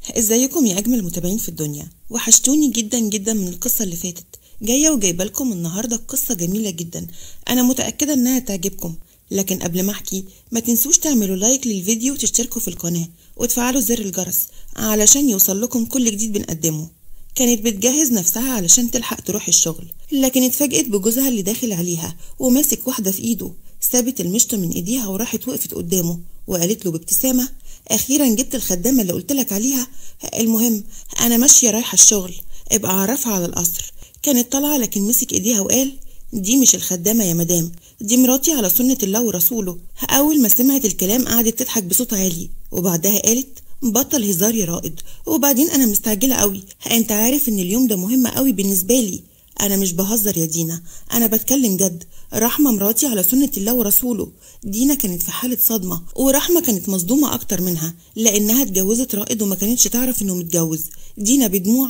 ازيكم يا اجمل متابعين في الدنيا وحشتوني جدا جدا من القصه اللي فاتت جايه وجايبه لكم النهارده قصه جميله جدا انا متاكده انها تعجبكم لكن قبل ما احكي ما تنسوش تعملوا لايك للفيديو وتشتركوا في القناه وتفعلوا زر الجرس علشان يوصل لكم كل جديد بنقدمه كانت بتجهز نفسها علشان تلحق تروح الشغل لكن اتفاجئت بجوزها اللي داخل عليها وماسك واحده في ايده سابت المشط من ايديها وراحت وقفت قدامه وقالت له بابتسامه اخيرا جبت الخدامه اللي قلت لك عليها المهم انا ماشيه رايحه الشغل ابقى اعرفها على القصر كانت طالعه لكن مسك ايديها وقال دي مش الخدامه يا مدام دي مراتي على سنه الله ورسوله اول ما سمعت الكلام قعدت تضحك بصوت عالي وبعدها قالت بطل هزار يا رائد وبعدين انا مستعجله قوي انت عارف ان اليوم ده مهم قوي بالنسبه لي انا مش بهزر يا دينا انا بتكلم جد رحمه مراتي على سنه الله ورسوله دينا كانت في حاله صدمه ورحمه كانت مصدومه اكتر منها لانها اتجوزت رائد وما كانتش تعرف انه متجوز دينا بدموع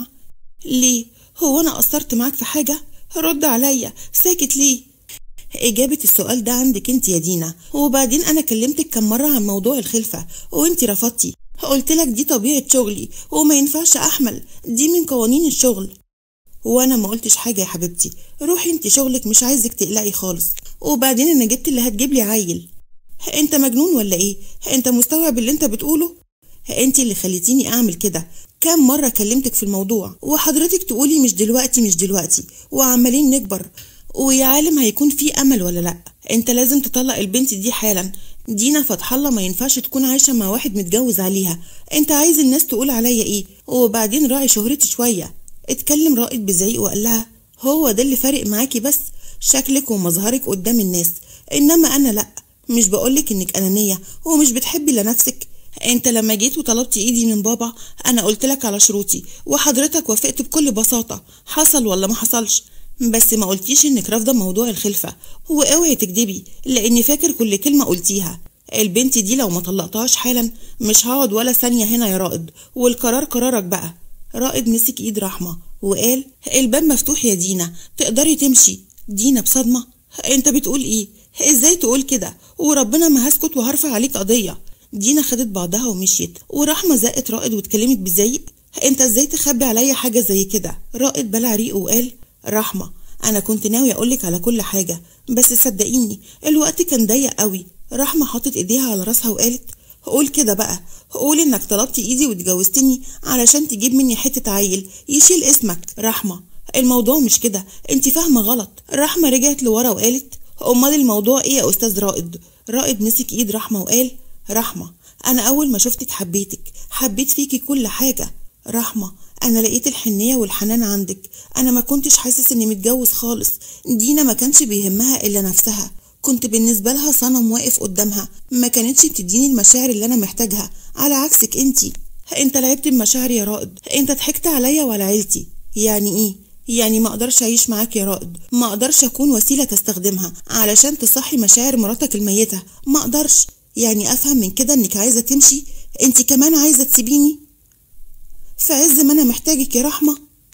ليه هو انا قصرت معاك في حاجه رد عليا ساكت ليه إجابة السؤال ده عندك انت يا دينا وبعدين أنا كلمتك كم مرة عن موضوع الخلفة وانت رفضتي قلت لك دي طبيعة شغلي وما ينفعش أحمل دي من قوانين الشغل وانا ما قلتش حاجه يا حبيبتي روحي انت شغلك مش عايزك تقلقي خالص وبعدين انا جبت اللي هتجيب لي عيل انت مجنون ولا ايه انت مستوعب اللي انت بتقوله انت اللي خليتيني اعمل كده كام مرة كلمتك في الموضوع وحضرتك تقولي مش دلوقتي مش دلوقتي وعمالين نكبر ويا عالم هيكون في امل ولا لا انت لازم تطلق البنت دي حالا دينا فتح الله ما ينفعش تكون عايشة مع واحد متجوز عليها انت عايز الناس تقول عليا ايه وبعدين راعي شهرتي شوية اتكلم رائد بزعيق وقال لها هو ده اللي فارق معاكي بس شكلك ومظهرك قدام الناس انما انا لا مش بقولك انك انانيه ومش بتحبي لنفسك انت لما جيت وطلبتي ايدي من بابا انا قلت لك على شروطي وحضرتك وافقت بكل بساطه حصل ولا ما حصلش بس ما قلتيش انك رافضه موضوع الخلفه واوعي تكدبي لاني فاكر كل كلمه قلتيها البنت دي لو ما طلقتهاش حالا مش هقعد ولا ثانيه هنا يا رائد والقرار قرارك بقى رائد مسك ايد رحمة وقال الباب مفتوح يا دينا تقدري تمشي دينا بصدمة انت بتقول ايه ازاي تقول كده وربنا ما هسكت وهرفع عليك قضية دينا خدت بعضها ومشيت ورحمة زقت رائد واتكلمت بزعيق انت ازاي تخبي عليا حاجة زي كده رائد بلع ريقه وقال رحمة انا كنت ناوي اقولك على كل حاجة بس صدقيني الوقت كان ضيق قوي رحمة حطت ايديها على راسها وقالت قول كده بقى قول انك طلبتي ايدي واتجوزتني علشان تجيب مني حتة عيل يشيل اسمك رحمة الموضوع مش كده انت فاهمة غلط رحمة رجعت لورا وقالت امال الموضوع ايه يا استاذ رائد رائد مسك ايد رحمة وقال رحمة انا اول ما شفتك حبيتك حبيت فيكي كل حاجة رحمة انا لقيت الحنية والحنان عندك انا ما كنتش حاسس اني متجوز خالص دينا ما كانش بيهمها الا نفسها كنت بالنسبة لها صنم واقف قدامها ما كانتش بتديني المشاعر اللي أنا محتاجها على عكسك انتي انت لعبت بمشاعري يا رائد انت ضحكت عليا وعلى عيلتي يعني ايه يعني ما اقدرش اعيش معاك يا رائد ما اقدرش اكون وسيله تستخدمها علشان تصحي مشاعر مراتك الميته ما اقدرش يعني افهم من كده انك عايزه تمشي انت كمان عايزه تسيبيني في عز ما انا محتاجك يا رحمه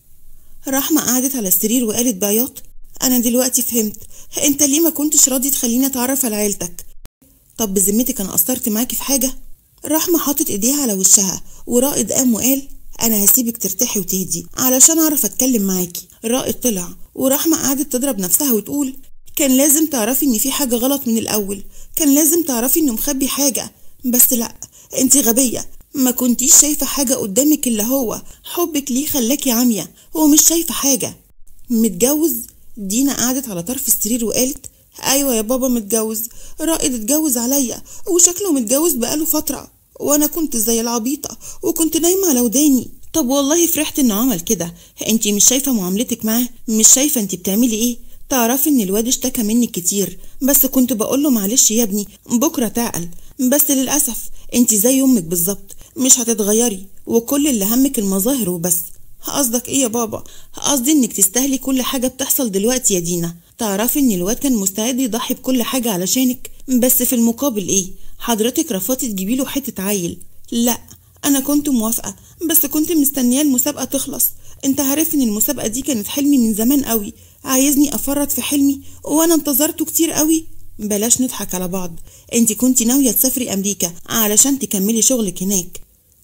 رحمه قعدت على السرير وقالت بعياط انا دلوقتي فهمت انت ليه ما كنتش راضي تخليني اتعرف على عيلتك طب بذمتك انا قصرت معاكي في حاجه رحمه حاطت ايديها على وشها ورائد قام وقال انا هسيبك ترتاحي وتهدي علشان اعرف اتكلم معاكي رائد طلع ورحمه قعدت تضرب نفسها وتقول كان لازم تعرفي ان في حاجه غلط من الاول كان لازم تعرفي انه مخبي حاجه بس لا انت غبيه ما كنتيش شايفه حاجه قدامك الا هو حبك ليه خلاكي عمية ومش شايفه حاجه متجوز دينا قعدت على طرف السرير وقالت ايوه يا بابا متجوز رائد اتجوز عليا وشكله متجوز بقاله فتره وانا كنت زي العبيطه وكنت نايمه على وداني طب والله فرحت انه عمل كده انتي مش شايفه معاملتك معاه مش شايفه انتي بتعملي ايه تعرفي ان الواد اشتكى منك كتير بس كنت بقوله معلش يا ابني بكره تعقل بس للاسف انتي زي امك بالظبط مش هتتغيري وكل اللي همك المظاهر وبس قصدك ايه يا بابا قصدي انك تستاهلي كل حاجه بتحصل دلوقتي يا دينا تعرفي ان الواد كان مستعد يضحي بكل حاجه علشانك بس في المقابل ايه حضرتك رفضتي تجيبي له حته عيل لا انا كنت موافقه بس كنت مستنيه المسابقه تخلص انت عارف ان المسابقه دي كانت حلمي من زمان قوي عايزني افرط في حلمي وانا انتظرته كتير قوي بلاش نضحك على بعض انت كنت ناويه تسافري امريكا علشان تكملي شغلك هناك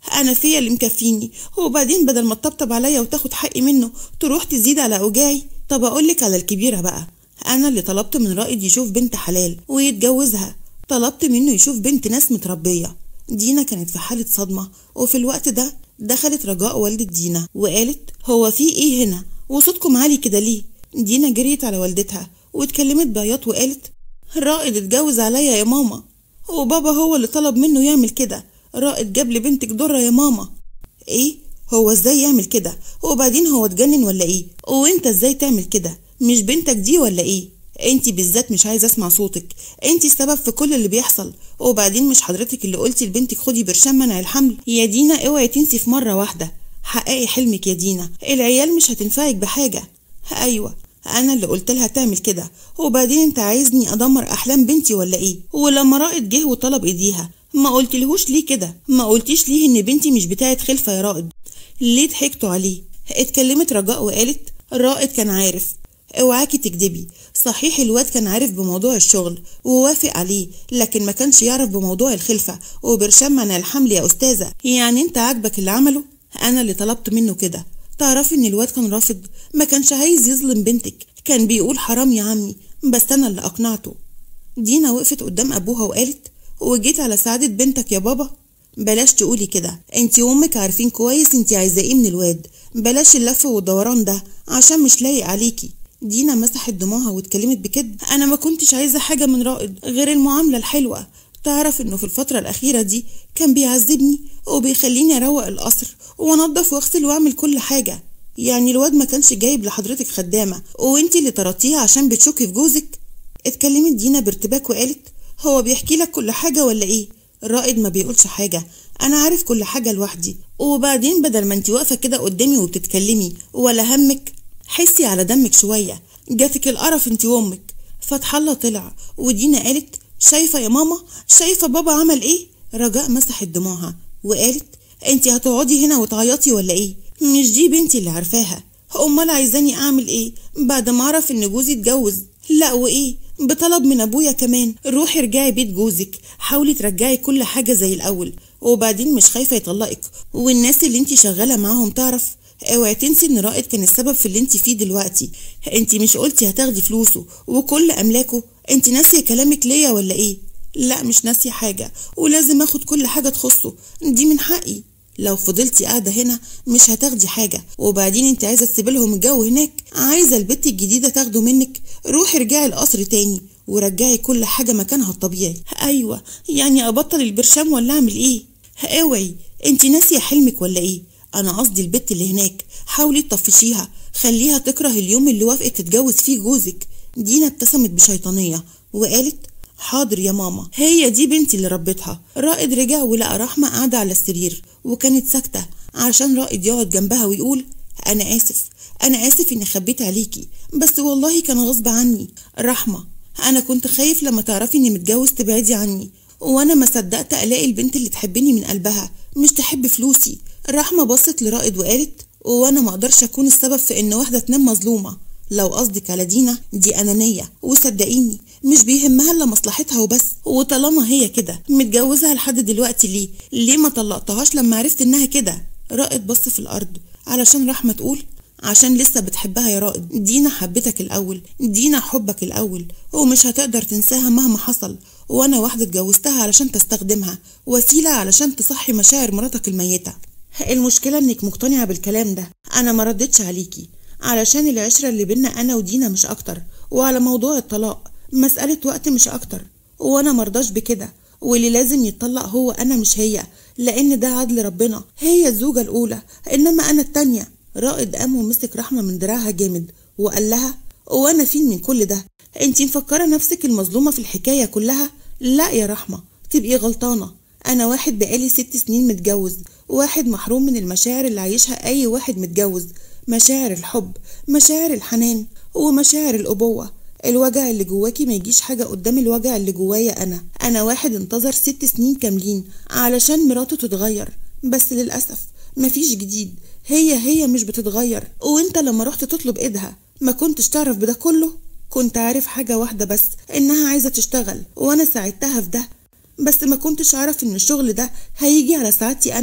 انا فيا اللي مكفيني وبعدين بدل ما تطبطب عليا وتاخد حقي منه تروح تزيد على اوجاعي طب اقولك على الكبيره بقى انا اللي طلبت من رائد يشوف بنت حلال ويتجوزها طلبت منه يشوف بنت ناس متربيه دينا كانت في حاله صدمه وفي الوقت ده دخلت رجاء والدة دينا وقالت هو في ايه هنا وصوتكم عالي كده ليه دينا جريت على والدتها واتكلمت بعياط وقالت رائد اتجوز عليا يا ماما وبابا هو اللي طلب منه يعمل كده رائد جاب لي بنتك درة يا ماما ايه هو ازاي يعمل كده وبعدين هو اتجنن ولا ايه وانت ازاي تعمل كده مش بنتك دي ولا ايه انت بالذات مش عايزه اسمع صوتك انت السبب في كل اللي بيحصل وبعدين مش حضرتك اللي قلتي لبنتك خدي برشام منع الحمل يا دينا اوعي تنسي في مره واحده حققي حلمك يا دينا العيال مش هتنفعك بحاجه ايوه انا اللي قلت لها تعمل كده وبعدين انت عايزني ادمر احلام بنتي ولا ايه ولما رائد جه وطلب ايديها ما قلتلهوش ليه كده ما قلتيش ليه ان بنتي مش بتاعت خلفه يا رائد ليه ضحكتوا عليه اتكلمت رجاء وقالت رائد كان عارف اوعاكي تكدبي صحيح الواد كان عارف بموضوع الشغل ووافق عليه لكن ما كانش يعرف بموضوع الخلفة وبرشام منع الحمل يا أستاذة يعني انت عاجبك اللي عمله أنا اللي طلبت منه كده تعرفي ان الواد كان رافض ما كانش عايز يظلم بنتك كان بيقول حرام يا عمي بس أنا اللي أقنعته دينا وقفت قدام أبوها وقالت وجيت على سعادة بنتك يا بابا بلاش تقولي كده انت وامك عارفين كويس انت عايزه ايه من الواد بلاش اللف والدوران ده عشان مش لايق عليكي دينا مسحت دموعها واتكلمت بكد انا ما كنتش عايزه حاجه من رائد غير المعامله الحلوه تعرف انه في الفتره الاخيره دي كان بيعذبني وبيخليني اروق القصر وانضف واغسل واعمل كل حاجه يعني الواد ما كانش جايب لحضرتك خدامه وانتي اللي طردتيها عشان بتشكي في جوزك اتكلمت دينا بارتباك وقالت هو بيحكي لك كل حاجه ولا ايه الرائد ما بيقولش حاجه انا عارف كل حاجه لوحدي وبعدين بدل ما انت واقفه كده قدامي وبتتكلمي ولا همك حسي على دمك شويه جاتك القرف انت وامك فتح الله طلع ودينا قالت شايفه يا ماما شايفه بابا عمل ايه رجاء مسحت دموعها وقالت انت هتقعدي هنا وتعيطي ولا ايه مش دي بنتي اللي عارفاها امال عايزاني اعمل ايه بعد ما اعرف ان جوزي اتجوز لا وايه بطلب من ابويا كمان روحي ارجعي بيت جوزك حاولي ترجعي كل حاجه زي الاول وبعدين مش خايفه يطلقك والناس اللي انت شغاله معاهم تعرف اوعي تنسي ان رائد كان السبب في اللي انت فيه دلوقتي انت مش قلتي هتاخدي فلوسه وكل املاكه انت ناسيه كلامك ليا ولا ايه لا مش ناسيه حاجه ولازم اخد كل حاجه تخصه دي من حقي لو فضلتي قاعدة هنا مش هتاخدي حاجة وبعدين انت عايزة تسيبي لهم الجو هناك عايزة البت الجديدة تاخده منك روحي ارجعي القصر تاني ورجعي كل حاجة مكانها الطبيعي أيوة يعني أبطل البرشام ولا أعمل إيه اوعي انت ناسية حلمك ولا إيه أنا قصدي البت اللي هناك حاولي تطفشيها خليها تكره اليوم اللي وافقت تتجوز فيه جوزك دينا ابتسمت بشيطانية وقالت حاضر يا ماما هي دي بنتي اللي ربتها رائد رجع ولقى رحمة قاعدة على السرير وكانت ساكتة عشان رائد يقعد جنبها ويقول أنا آسف أنا آسف إني خبيت عليكي بس والله كان غصب عني رحمة أنا كنت خايف لما تعرفي إني متجوز تبعدي عني وأنا ما صدقت ألاقي البنت اللي تحبني من قلبها مش تحب فلوسي رحمة بصت لرائد وقالت وأنا ما أقدرش أكون السبب في إن واحدة تنام مظلومة لو قصدك على دينا دي أنانية وصدقيني مش بيهمها إلا مصلحتها وبس وطالما هي كده متجوزها لحد دلوقتي ليه ليه ما طلقتهاش لما عرفت إنها كده رائد بص في الأرض علشان رحمة تقول عشان لسه بتحبها يا رائد دينا حبتك الأول دينا حبك الأول ومش هتقدر تنساها مهما حصل وأنا واحدة اتجوزتها علشان تستخدمها وسيلة علشان تصحي مشاعر مراتك الميتة المشكلة إنك مقتنعة بالكلام ده أنا ما ردتش عليكي علشان العشرة اللي بينا أنا ودينا مش أكتر وعلى موضوع الطلاق مسألة وقت مش أكتر وأنا مرضاش بكده واللي لازم يتطلق هو أنا مش هي لأن ده عدل ربنا هي الزوجة الأولى إنما أنا التانية رائد قام ومسك رحمة من دراعها جامد وقال لها وأنا فين من كل ده انتي مفكرة نفسك المظلومة في الحكاية كلها لا يا رحمة تبقي غلطانة أنا واحد بقالي ست سنين متجوز واحد محروم من المشاعر اللي عايشها أي واحد متجوز مشاعر الحب مشاعر الحنان ومشاعر الأبوة الوجع اللي جواكي ما يجيش حاجة قدام الوجع اللي جوايا أنا أنا واحد انتظر ست سنين كاملين علشان مراته تتغير بس للأسف مفيش جديد هي هي مش بتتغير وانت لما رحت تطلب ايدها ما كنتش تعرف بده كله كنت عارف حاجة واحدة بس انها عايزة تشتغل وانا ساعدتها في ده بس ما كنتش عارف ان الشغل ده هيجي على سعادتي انا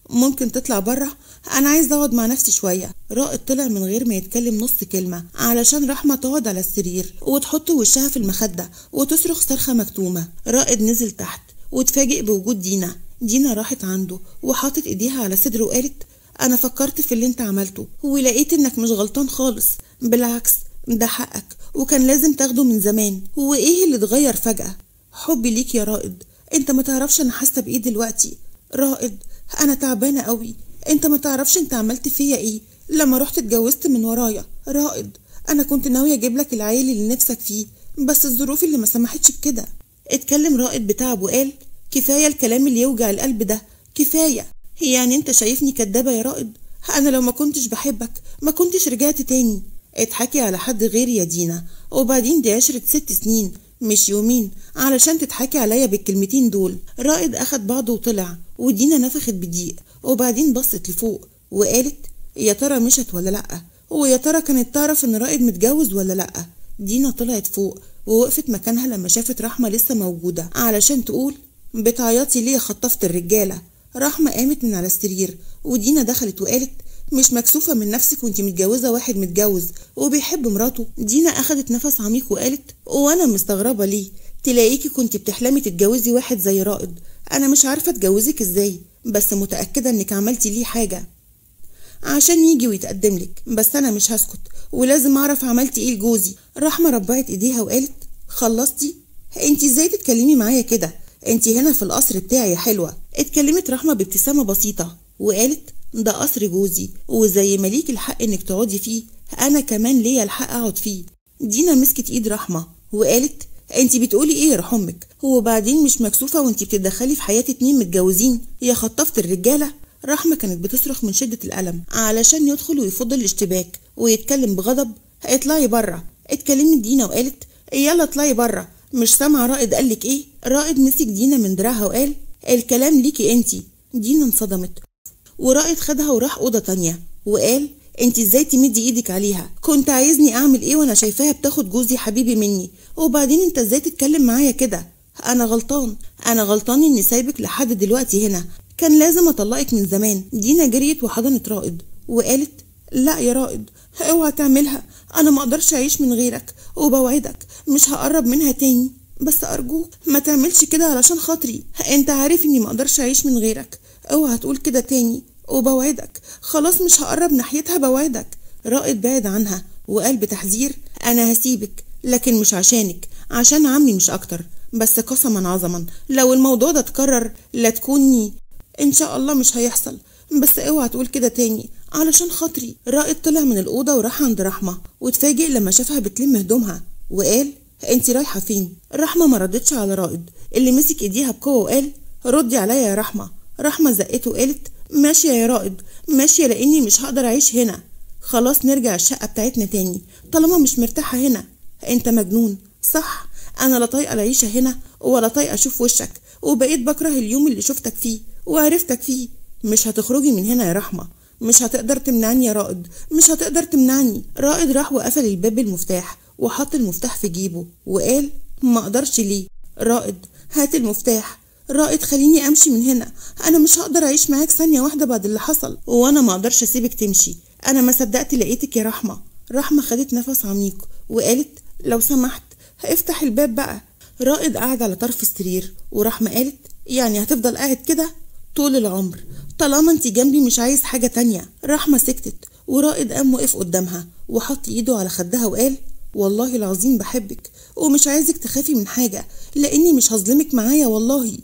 ممكن تطلع بره انا عايز اقعد مع نفسي شويه رائد طلع من غير ما يتكلم نص كلمه علشان رحمه تقعد على السرير وتحط وشها في المخده وتصرخ صرخه مكتومه رائد نزل تحت واتفاجئ بوجود دينا دينا راحت عنده وحاطت ايديها على صدره وقالت انا فكرت في اللي انت عملته ولقيت انك مش غلطان خالص بالعكس ده حقك وكان لازم تاخده من زمان هو ايه اللي اتغير فجأة حبي ليك يا رائد انت ما تعرفش انا حاسه بايه دلوقتي رائد انا تعبانه قوي انت ما تعرفش انت عملت فيا ايه لما رحت اتجوزت من ورايا رائد انا كنت ناويه اجيب لك العيل اللي نفسك فيه بس الظروف اللي ما سمحتش بكده اتكلم رائد بتعب وقال كفايه الكلام اللي يوجع القلب ده كفايه يعني انت شايفني كدابه يا رائد انا لو ما كنتش بحبك ما كنتش رجعت تاني اضحكي على حد غيري يا دينا وبعدين دي عشرة ست سنين مش يومين علشان تضحكي عليا بالكلمتين دول رائد اخد بعضه وطلع ودينا نفخت بضيق وبعدين بصت لفوق وقالت يا ترى مشت ولا لأ ويا ترى كانت تعرف ان رائد متجوز ولا لأ دينا طلعت فوق ووقفت مكانها لما شافت رحمة لسه موجودة علشان تقول بتعيطي ليه خطفت الرجالة رحمة قامت من على السرير ودينا دخلت وقالت مش مكسوفة من نفسك وانت متجوزة واحد متجوز وبيحب مراته دينا أخدت نفس عميق وقالت وأنا مستغربة ليه تلاقيكي كنت بتحلمي تتجوزي واحد زي رائد أنا مش عارفة اتجوزك ازاي بس متأكدة انك عملتي ليه حاجة عشان يجي ويتقدم لك بس أنا مش هسكت ولازم أعرف عملتي ايه لجوزي رحمة ربعت ايديها وقالت خلصتي انت ازاي تتكلمي معايا كده انت هنا في القصر بتاعي يا حلوة اتكلمت رحمة بابتسامة بسيطة وقالت ده قصر جوزي وزي ما ليك الحق انك تقعدي فيه انا كمان ليا الحق اقعد فيه دينا مسكت ايد رحمة وقالت انت بتقولي ايه يا روح امك هو بعدين مش مكسوفة وانت بتتدخلي في حياة اتنين متجوزين يا خطفت الرجالة رحمة كانت بتصرخ من شدة الألم علشان يدخل ويفض الاشتباك ويتكلم بغضب اطلعي بره اتكلمت دينا وقالت يلا اطلعي بره مش سامعة رائد قالك ايه رائد مسك دينا من دراعها وقال الكلام ليكي انتي دينا انصدمت ورائد خدها وراح أوضة تانية وقال انت ازاي تمدي ايدك عليها كنت عايزني اعمل ايه وانا شايفاها بتاخد جوزي حبيبي مني وبعدين انت ازاي تتكلم معايا كده انا غلطان انا غلطان اني سايبك لحد دلوقتي هنا كان لازم اطلقك من زمان دينا جريت وحضنت رائد وقالت لا يا رائد اوعى تعملها انا ما اقدرش اعيش من غيرك وبوعدك مش هقرب منها تاني بس ارجوك ما تعملش كده علشان خاطري انت عارف اني ما اقدرش اعيش من غيرك اوعى تقول كده تاني وبوعدك خلاص مش هقرب ناحيتها بوعدك رائد بعد عنها وقال بتحذير انا هسيبك لكن مش عشانك عشان عمي مش اكتر بس قسما عظما لو الموضوع ده اتكرر لا تكوني ان شاء الله مش هيحصل بس اوعى تقول كده تاني علشان خاطري رائد طلع من الأوضة وراح عند رحمة واتفاجئ لما شافها بتلم هدومها وقال انتي رايحة فين رحمة ما ردتش على رائد اللي مسك ايديها بقوة وقال ردي عليا يا رحمة رحمة زقته وقالت ماشية يا رائد ماشية لأني مش هقدر أعيش هنا خلاص نرجع الشقة بتاعتنا تاني طالما مش مرتاحة هنا انت مجنون صح أنا لا طايقة العيشة هنا ولا طايقة أشوف وشك وبقيت بكره اليوم اللي شفتك فيه وعرفتك فيه مش هتخرجي من هنا يا رحمة مش هتقدر تمنعني يا رائد مش هتقدر تمنعني رائد راح وقفل الباب بالمفتاح وحط المفتاح في جيبه وقال ما اقدرش ليه رائد هات المفتاح رائد خليني امشي من هنا انا مش هقدر اعيش معاك ثانيه واحده بعد اللي حصل وانا ما اقدرش اسيبك تمشي انا ما صدقت لقيتك يا رحمه رحمه خدت نفس عميق وقالت لو سمحت افتح الباب بقى رائد قعد على طرف السرير ورحمه قالت يعني هتفضل قاعد كده طول العمر طالما انت جنبي مش عايز حاجه تانية رحمه سكتت ورائد قام وقف قدامها وحط ايده على خدها وقال والله العظيم بحبك ومش عايزك تخافي من حاجه لاني مش هظلمك معايا والله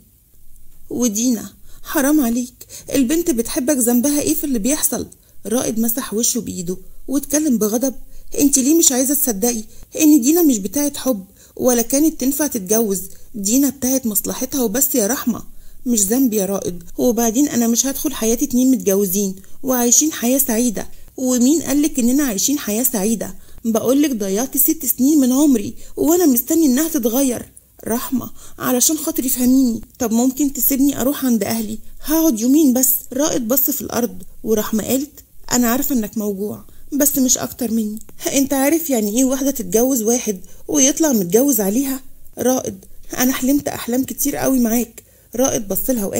ودينا حرام عليك البنت بتحبك ذنبها ايه في اللي بيحصل رائد مسح وشه بايده واتكلم بغضب انت ليه مش عايزه تصدقي ان دينا مش بتاعت حب ولا كانت تنفع تتجوز دينا بتاعت مصلحتها وبس يا رحمه مش ذنبي يا رائد وبعدين انا مش هدخل حياة اتنين متجوزين وعايشين حياة سعيدة ومين قالك اننا عايشين حياة سعيدة بقولك ضيعت ست سنين من عمري وانا مستني انها تتغير رحمة علشان خاطري فهميني طب ممكن تسيبني اروح عند اهلي هقعد يومين بس رائد بص في الارض ورحمة قالت انا عارفة انك موجوع بس مش اكتر مني انت عارف يعني ايه واحدة تتجوز واحد ويطلع متجوز عليها رائد انا حلمت احلام كتير قوي معاك رائد بص لها وقال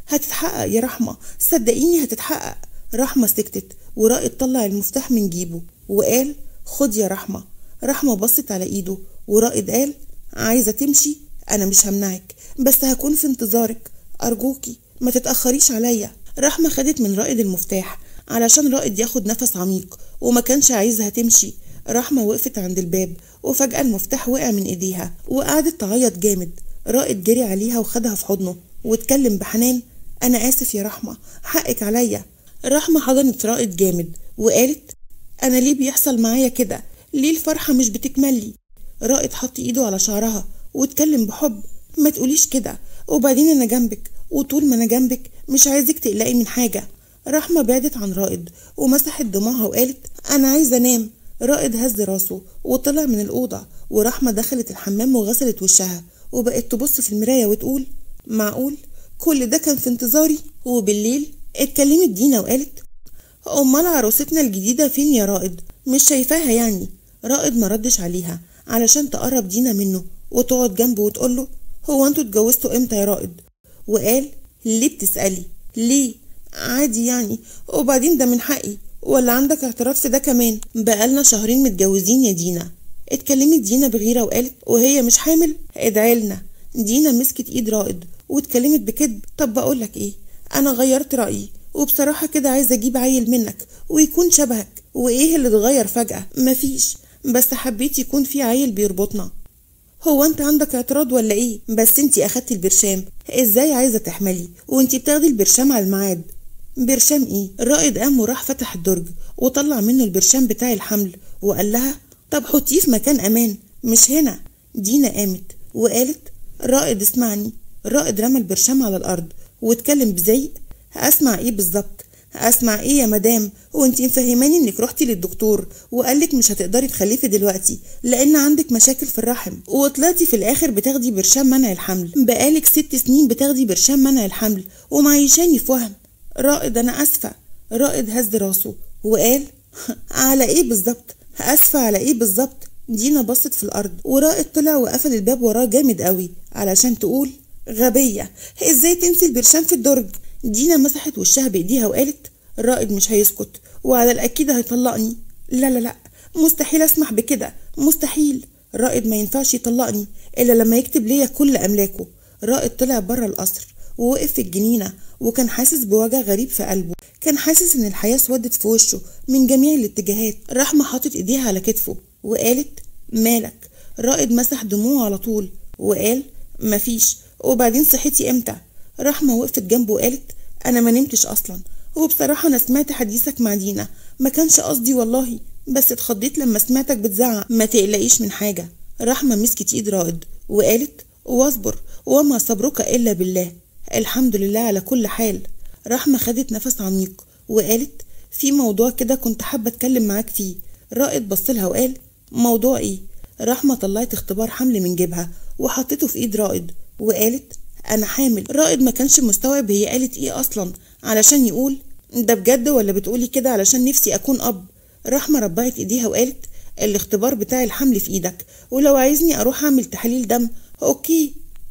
هتتحقق يا رحمة صدقيني هتتحقق رحمة سكتت ورائد طلع المفتاح من جيبه وقال خد يا رحمة رحمة بصت على ايده ورائد قال عايزة تمشي انا مش همنعك بس هكون في انتظارك ارجوكي ما تتأخريش عليا رحمة خدت من رائد المفتاح علشان رائد ياخد نفس عميق وما كانش عايزها تمشي رحمة وقفت عند الباب وفجأة المفتاح وقع من ايديها وقعدت تعيط جامد رائد جري عليها وخدها في حضنه واتكلم بحنان انا اسف يا رحمة حقك عليا رحمة حضنت رائد جامد وقالت انا ليه بيحصل معايا كده ليه الفرحة مش بتكملي رائد حط ايده على شعرها واتكلم بحب ما تقوليش كده وبعدين انا جنبك وطول ما انا جنبك مش عايزك تقلقي من حاجة رحمة بعدت عن رائد ومسحت دموعها وقالت انا عايزة انام رائد هز راسه وطلع من الأوضة ورحمة دخلت الحمام وغسلت وشها وبقت تبص في المراية وتقول معقول كل ده كان في انتظاري وبالليل اتكلمت دينا وقالت أمال عروستنا الجديدة فين يا رائد مش شايفاها يعني رائد ما ردش عليها علشان تقرب دينا منه وتقعد جنبه وتقوله هو انتوا اتجوزتوا امتى يا رائد وقال ليه بتسألي ليه عادي يعني وبعدين ده من حقي ولا عندك اعتراف في ده كمان بقالنا شهرين متجوزين يا دينا اتكلمت دينا بغيرة وقالت وهي مش حامل ادعيلنا دينا مسكت ايد رائد واتكلمت بكذب طب بقولك ايه انا غيرت رأيي وبصراحة كده عايزة اجيب عيل منك ويكون شبهك وايه اللي اتغير فجأة مفيش بس حبيت يكون في عيل بيربطنا هو انت عندك اعتراض ولا ايه بس انتي اخدتي البرشام ازاي عايزة تحملي وانتي بتاخدي البرشام على الميعاد برشام ايه الرائد قام وراح فتح الدرج وطلع منه البرشام بتاع الحمل وقال لها طب حطيه في مكان امان مش هنا دينا قامت وقالت رائد اسمعني رائد رمى البرشام على الارض واتكلم بزيق اسمع ايه بالظبط اسمع ايه يا مدام وانتي مفهماني انك رحتي للدكتور وقالك مش هتقدري تخلفي دلوقتي لان عندك مشاكل في الرحم وطلعتي في الاخر بتاخدي برشام منع الحمل بقالك ست سنين بتاخدي برشام منع الحمل ومعيشاني في وهم رائد انا اسفه رائد هز راسه وقال على ايه بالظبط اسفه على ايه بالظبط دينا بصت في الارض ورائد طلع وقفل الباب وراه جامد قوي علشان تقول غبيه ازاي تنسي البرشام في الدرج دينا مسحت وشها بايديها وقالت الرائد مش هيسكت وعلى الاكيد هيطلقني لا لا لا مستحيل اسمح بكده مستحيل رائد ما ينفعش يطلقني الا لما يكتب ليا كل املاكه رائد طلع بره القصر ووقف في الجنينه وكان حاسس بوجع غريب في قلبه كان حاسس ان الحياه اسودت في وشه من جميع الاتجاهات رحمه حاطت ايديها على كتفه وقالت مالك رائد مسح دموعه على طول وقال مفيش وبعدين صحيتي امتى رحمه وقفت جنبه وقالت انا ما نمتش اصلا وبصراحه انا سمعت حديثك مع دينا ما كانش قصدي والله بس اتخضيت لما سمعتك بتزعق ما تقلقيش من حاجه رحمه مسكت ايد رائد وقالت واصبر وما صبرك الا بالله الحمد لله على كل حال رحمة خدت نفس عميق وقالت في موضوع كده كنت حابة اتكلم معاك فيه رائد بصلها وقال موضوع ايه رحمة طلعت اختبار حمل من جيبها وحطته في ايد رائد وقالت انا حامل رائد ما كانش مستوعب هي قالت ايه اصلا علشان يقول ده بجد ولا بتقولي كده علشان نفسي اكون اب رحمة ربعت ايديها وقالت الاختبار بتاع الحمل في ايدك ولو عايزني اروح اعمل تحاليل دم اوكي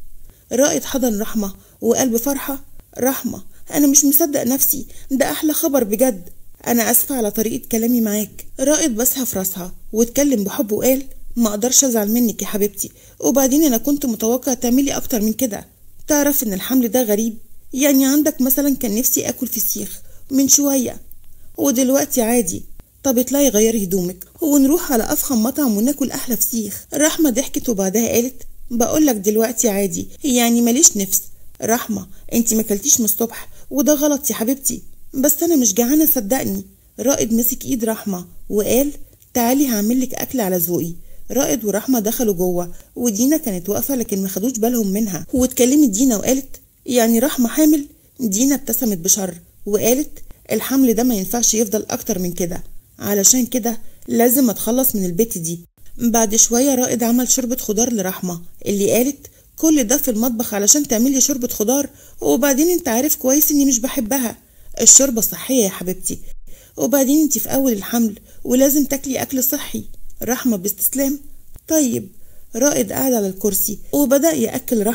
رائد حضن رحمة وقال بفرحة رحمة أنا مش مصدق نفسي ده أحلى خبر بجد أنا أسفة على طريقة كلامي معاك رائد بسها في راسها واتكلم بحب وقال ما أقدرش أزعل منك يا حبيبتي وبعدين أنا كنت متوقع تعملي أكتر من كده تعرف إن الحمل ده غريب يعني عندك مثلا كان نفسي أكل فسيخ من شوية ودلوقتي عادي طب اطلعي غيري هدومك ونروح على أفخم مطعم وناكل أحلى فسيخ رحمة ضحكت وبعدها قالت بقولك دلوقتي عادي يعني ماليش نفس رحمة انتي ما كلتيش من الصبح وده غلط يا حبيبتي بس انا مش جعانة صدقني رائد مسك ايد رحمة وقال تعالي هعملك اكل على ذوقي رائد ورحمة دخلوا جوه ودينا كانت واقفة لكن ما خدوش بالهم منها واتكلمت دينا وقالت يعني رحمة حامل دينا ابتسمت بشر وقالت الحمل ده ما ينفعش يفضل اكتر من كده علشان كده لازم اتخلص من البيت دي بعد شوية رائد عمل شوربة خضار لرحمة اللي قالت كل ده في المطبخ علشان تعملي شوربة خضار وبعدين انت عارف كويس اني مش بحبها الشوربة صحية يا حبيبتي وبعدين انت في اول الحمل ولازم تاكلي اكل صحي رحمة باستسلام طيب رائد قعد على الكرسي وبدأ يأكل رحمة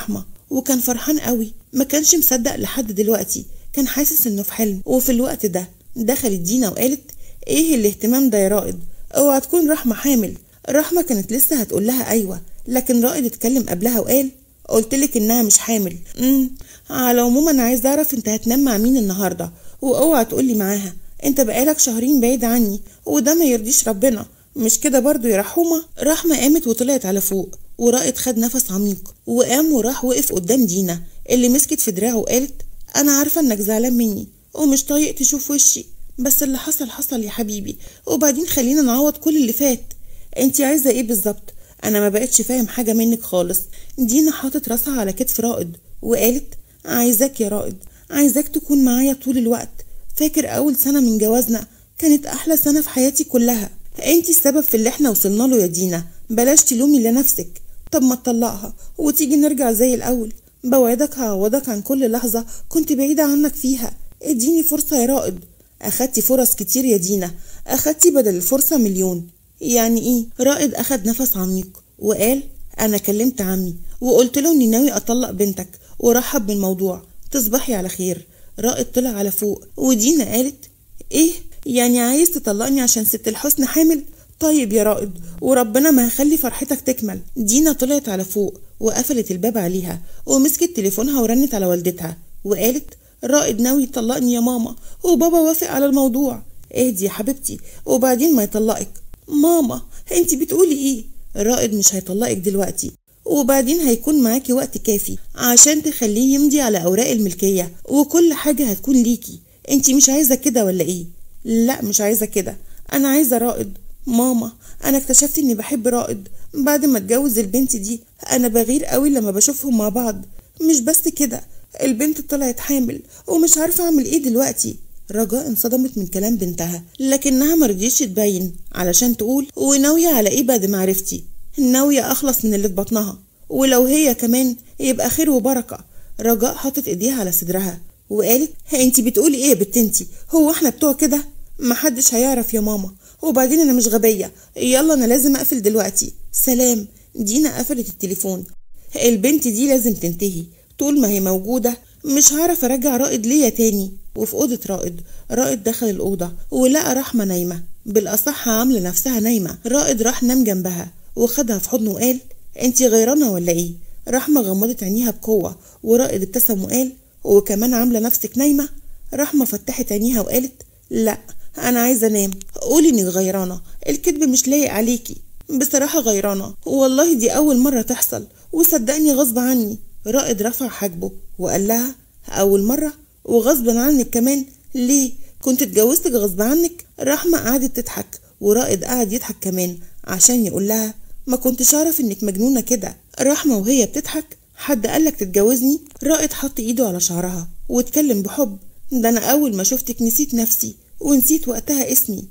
وكان فرحان قوي ما كانش مصدق لحد دلوقتي كان حاسس انه في حلم وفي الوقت ده دخلت دينا وقالت ايه الاهتمام ده يا رائد اوعى تكون رحمة حامل رحمة كانت لسه هتقول لها ايوه لكن رائد اتكلم قبلها وقال قلتلك انها مش حامل امم على العموم انا عايز اعرف انت هتنام مع مين النهارده واوعى تقولي معاها انت بقالك شهرين بعيد عني وده ما يرضيش ربنا مش كده برضو يا رحومة رحمة قامت وطلعت على فوق ورائد خد نفس عميق وقام وراح وقف قدام دينا اللي مسكت في دراعه وقالت انا عارفة انك زعلان مني ومش طايق تشوف وشي بس اللي حصل حصل يا حبيبي وبعدين خلينا نعوض كل اللي فات انتي عايزة ايه بالظبط انا ما بقتش فاهم حاجة منك خالص دينا حاطت راسها على كتف رائد وقالت عايزاك يا رائد عايزاك تكون معايا طول الوقت فاكر اول سنة من جوازنا كانت احلى سنة في حياتي كلها انتي السبب في اللي احنا وصلنا له يا دينا بلاش تلومي لنفسك طب ما تطلقها وتيجي نرجع زي الاول بوعدك هعوضك عن كل لحظة كنت بعيدة عنك فيها اديني فرصة يا رائد اخدتي فرص كتير يا دينا اخدتي بدل الفرصة مليون يعني ايه رائد اخد نفس عميق وقال انا كلمت عمي وقلت له اني ناوي اطلق بنتك ورحب بالموضوع تصبحي على خير رائد طلع على فوق ودينا قالت ايه يعني عايز تطلقني عشان ست الحسن حامل طيب يا رائد وربنا ما هخلي فرحتك تكمل دينا طلعت على فوق وقفلت الباب عليها ومسكت تليفونها ورنت على والدتها وقالت رائد ناوي يطلقني يا ماما وبابا وافق على الموضوع اهدي يا حبيبتي وبعدين ما يطلقك ماما انتي بتقولي ايه رائد مش هيطلقك دلوقتي وبعدين هيكون معاكي وقت كافي عشان تخليه يمضي على اوراق الملكية وكل حاجة هتكون ليكي انتي مش عايزة كده ولا ايه لا مش عايزة كده انا عايزة رائد ماما انا اكتشفت اني بحب رائد بعد ما اتجوز البنت دي انا بغير قوي لما بشوفهم مع بعض مش بس كده البنت طلعت حامل ومش عارفة اعمل ايه دلوقتي رجاء انصدمت من كلام بنتها لكنها مرضيش تبين علشان تقول وناوية على ايه بعد ما عرفتي ناوية اخلص من اللي في بطنها ولو هي كمان يبقى خير وبركة رجاء حطت ايديها على صدرها وقالت انتي بتقولي ايه يا بت انتي هو احنا بتوع كده محدش هيعرف يا ماما وبعدين انا مش غبية يلا انا لازم اقفل دلوقتي سلام دينا قفلت التليفون البنت دي لازم تنتهي طول ما هي موجودة مش هعرف ارجع رائد ليا تاني وفي أوضة رائد رائد دخل الأوضة ولقى رحمة نايمة بالأصح عاملة نفسها نايمة رائد راح نام جنبها وخدها في حضنه وقال انتي غيرانة ولا ايه رحمة غمضت عينيها بقوة ورائد ابتسم وقال وكمان عاملة نفسك نايمة رحمة فتحت عينيها وقالت لا أنا عايزة أنام قولي إنك غيرانة الكذب مش لايق عليكي بصراحة غيرانة والله دي أول مرة تحصل وصدقني غصب عني رائد رفع حاجبه وقال لها أول مرة وغصبا عنك كمان ليه كنت اتجوزتك غصب عنك رحمة قعدت تضحك ورائد قعد يضحك كمان عشان يقول لها ما كنتش اعرف انك مجنونة كده رحمة وهي بتضحك حد قالك تتجوزني رائد حط ايده على شعرها واتكلم بحب ده انا اول ما شفتك نسيت نفسي ونسيت وقتها اسمي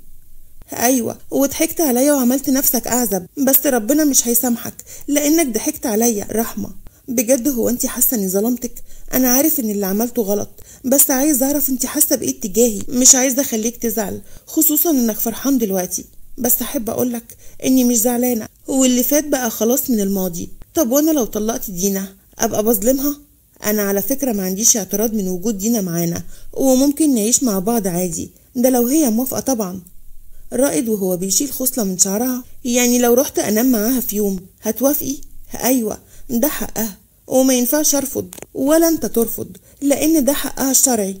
ايوه وضحكت عليا وعملت نفسك اعزب بس ربنا مش هيسامحك لانك ضحكت عليا رحمه بجد هو انت حاسه اني ظلمتك انا عارف ان اللي عملته غلط بس عايز اعرف انت حاسه بايه اتجاهي مش عايزه اخليك تزعل خصوصا انك فرحان دلوقتي بس احب اقولك اني مش زعلانه واللي فات بقى خلاص من الماضي طب وانا لو طلقت دينا ابقى بظلمها انا على فكره ما عنديش اعتراض من وجود دينا معانا وممكن نعيش مع بعض عادي ده لو هي موافقه طبعا رائد وهو بيشيل خصلة من شعرها يعني لو رحت أنام معاها في يوم هتوافقي؟ أيوة ده حقها وما ينفعش أرفض ولا أنت ترفض لأن ده حقها الشرعي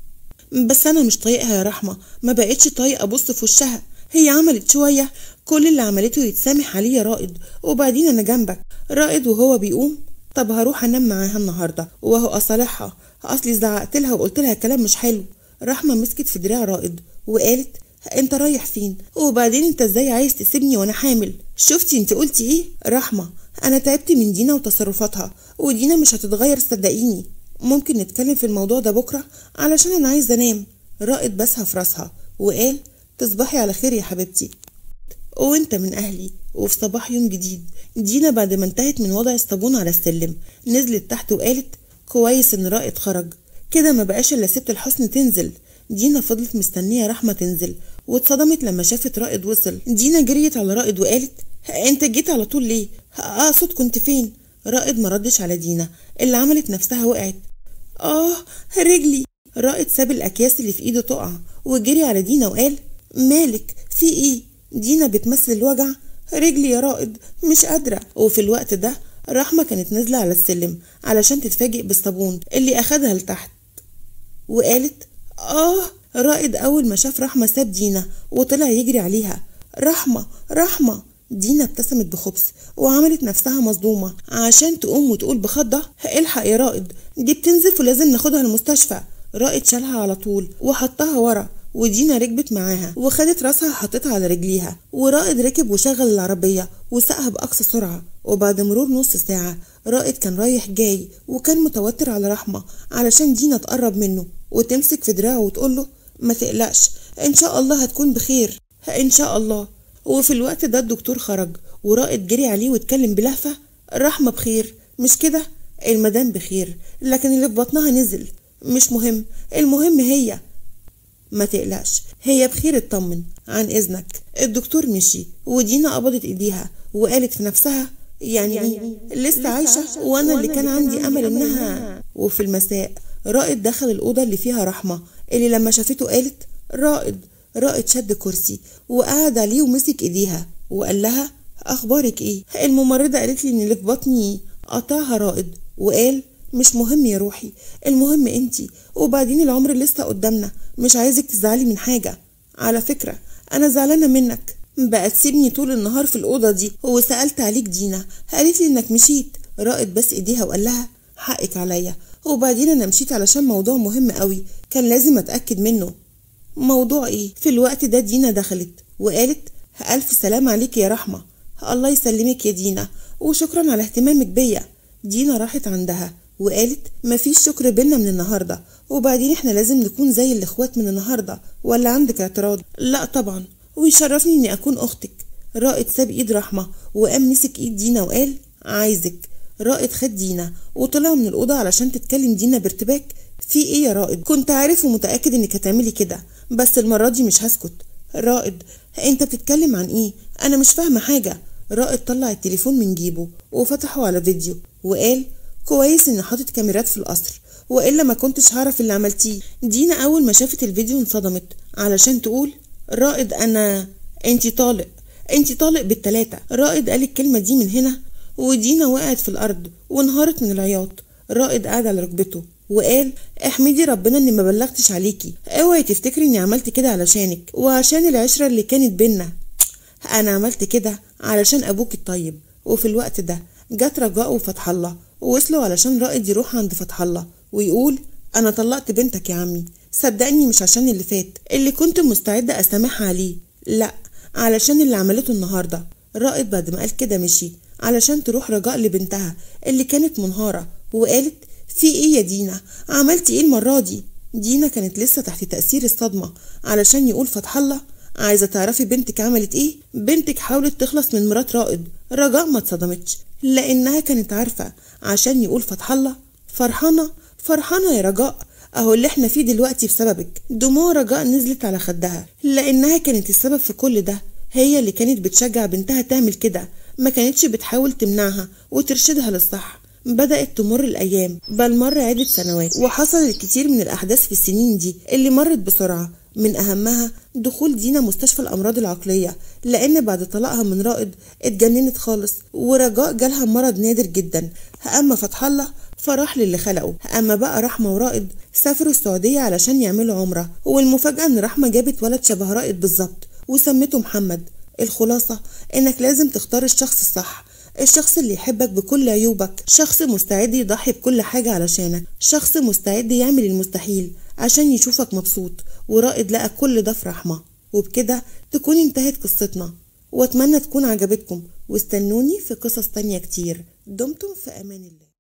بس أنا مش طايقها يا رحمة ما بقتش طايقة أبص في وشها هي عملت شوية كل اللي عملته يتسامح عليه يا رائد وبعدين أنا جنبك رائد وهو بيقوم طب هروح أنام معاها النهاردة وهو أصالحها أصلي زعقت لها وقلت لها كلام مش حلو رحمة مسكت في دراع رائد وقالت انت رايح فين وبعدين انت ازاي عايز تسيبني وانا حامل شفتي انت قلتي ايه رحمة انا تعبت من دينا وتصرفاتها ودينا مش هتتغير صدقيني ممكن نتكلم في الموضوع ده بكرة علشان انا عايز انام رائد بسها في راسها وقال تصبحي على خير يا حبيبتي وانت من اهلي وفي صباح يوم جديد دينا بعد ما انتهت من وضع الصابون على السلم نزلت تحت وقالت كويس ان رائد خرج كده ما بقاش الا ست الحسن تنزل دينا فضلت مستنية رحمة تنزل واتصدمت لما شافت رائد وصل دينا جريت على رائد وقالت انت جيت على طول ليه اقصد كنت فين رائد مردش على دينا اللي عملت نفسها وقعت آه رجلي رائد ساب الأكياس اللي في إيده تقع وجري على دينا وقال مالك في إيه دينا بتمثل الوجع رجلي يا رائد مش قادرة وفي الوقت ده رحمة كانت نازلة على السلم علشان تتفاجئ بالصابون اللي أخدها لتحت وقالت آه رائد أول ما شاف رحمة ساب دينا وطلع يجري عليها رحمة رحمة دينا ابتسمت بخبث وعملت نفسها مصدومة عشان تقوم وتقول بخضة الحق يا رائد دي بتنزف ولازم ناخدها المستشفى رائد شالها على طول وحطها ورا ودينا ركبت معاها وخدت راسها حطتها على رجليها ورائد ركب وشغل العربية وسقها بأقصى سرعة وبعد مرور نص ساعة رائد كان رايح جاي وكان متوتر على رحمة علشان دينا تقرب منه وتمسك في دراعه وتقوله ما تقلقش إن شاء الله هتكون بخير إن شاء الله وفي الوقت ده الدكتور خرج ورائد جري عليه واتكلم بلهفة رحمة بخير مش كده المدام بخير لكن اللي في بطنها نزل مش مهم المهم هي ما تقلقش هي بخير اطمن عن اذنك الدكتور مشي ودينا قبضت ايديها وقالت في نفسها يعني, يعني لسه عايشة وانا اللي كان عندي امل انها وفي المساء رائد دخل الاوضه اللي فيها رحمه اللي لما شافته قالت رائد رائد شد كرسي وقعد عليه ومسك ايديها وقال لها اخبارك ايه الممرضه قالت لي ان اللي في بطني قطعها رائد وقال مش مهم يا روحي المهم انتي وبعدين العمر لسه قدامنا مش عايزك تزعلي من حاجه على فكره انا زعلانه منك بقى تسيبني طول النهار في الاوضه دي وسالت عليك دينا قالت لي انك مشيت رائد بس ايديها وقال لها حقك عليا وبعدين انا مشيت علشان موضوع مهم قوي كان لازم اتاكد منه موضوع ايه في الوقت ده دينا دخلت وقالت الف سلام عليك يا رحمه الله يسلمك يا دينا وشكرا على اهتمامك بيا دينا راحت عندها وقالت مفيش شكر بينا من النهارده وبعدين احنا لازم نكون زي الاخوات من النهارده ولا عندك اعتراض لا طبعا ويشرفني اني اكون اختك رائد ساب ايد رحمه وقام مسك ايد دينا وقال عايزك رائد خد دينا وطلع من الأوضة علشان تتكلم دينا بارتباك في ايه يا رائد كنت عارف ومتأكد انك هتعملي كده بس المرة دي مش هسكت رائد انت بتتكلم عن ايه انا مش فاهمة حاجة رائد طلع التليفون من جيبه وفتحه على فيديو وقال كويس اني حاطط كاميرات في القصر والا ما كنتش هعرف اللي عملتيه دينا اول ما شافت الفيديو انصدمت علشان تقول رائد انا انتي طالق انتي طالق بالتلاتة رائد قال الكلمة دي من هنا ودينا وقعت في الأرض وانهارت من العياط رائد قعد على ركبته وقال احمدي ربنا اني ما بلغتش عليكي اوعي تفتكري اني عملت كده علشانك وعشان العشرة اللي كانت بينا انا عملت كده علشان ابوك الطيب وفي الوقت ده جت رجاء وفتح الله ووصلوا علشان رائد يروح عند فتح الله ويقول انا طلقت بنتك يا عمي صدقني مش عشان اللي فات اللي كنت مستعدة اسامحها عليه لا علشان اللي عملته النهارده رائد بعد ما قال كده مشي علشان تروح رجاء لبنتها اللي كانت منهارة وقالت في ايه يا دينا عملتي ايه المرة دي دينا كانت لسه تحت تأثير الصدمة علشان يقول فتح الله عايزة تعرفي بنتك عملت ايه بنتك حاولت تخلص من مرات رائد رجاء ما اتصدمتش لانها كانت عارفة عشان يقول فتح الله فرحانة فرحانة يا رجاء اهو اللي احنا فيه دلوقتي بسببك دموع رجاء نزلت على خدها لانها كانت السبب في كل ده هي اللي كانت بتشجع بنتها تعمل كده ما كانتش بتحاول تمنعها وترشدها للصح بدأت تمر الأيام بل مر عدة سنوات وحصل الكثير من الأحداث في السنين دي اللي مرت بسرعة من أهمها دخول دينا مستشفى الأمراض العقلية لأن بعد طلاقها من رائد اتجننت خالص ورجاء جالها مرض نادر جدا أما فتح الله فراح للي خلقه أما بقى رحمة ورائد سافروا السعودية علشان يعملوا عمرة والمفاجأة إن رحمة جابت ولد شبه رائد بالظبط وسمته محمد الخلاصة إنك لازم تختار الشخص الصح الشخص اللي يحبك بكل عيوبك شخص مستعد يضحي بكل حاجة علشانك شخص مستعد يعمل المستحيل عشان يشوفك مبسوط ورائد لقى كل ده في رحمة وبكده تكون انتهت قصتنا واتمنى تكون عجبتكم واستنوني في قصص تانية كتير دمتم في امان الله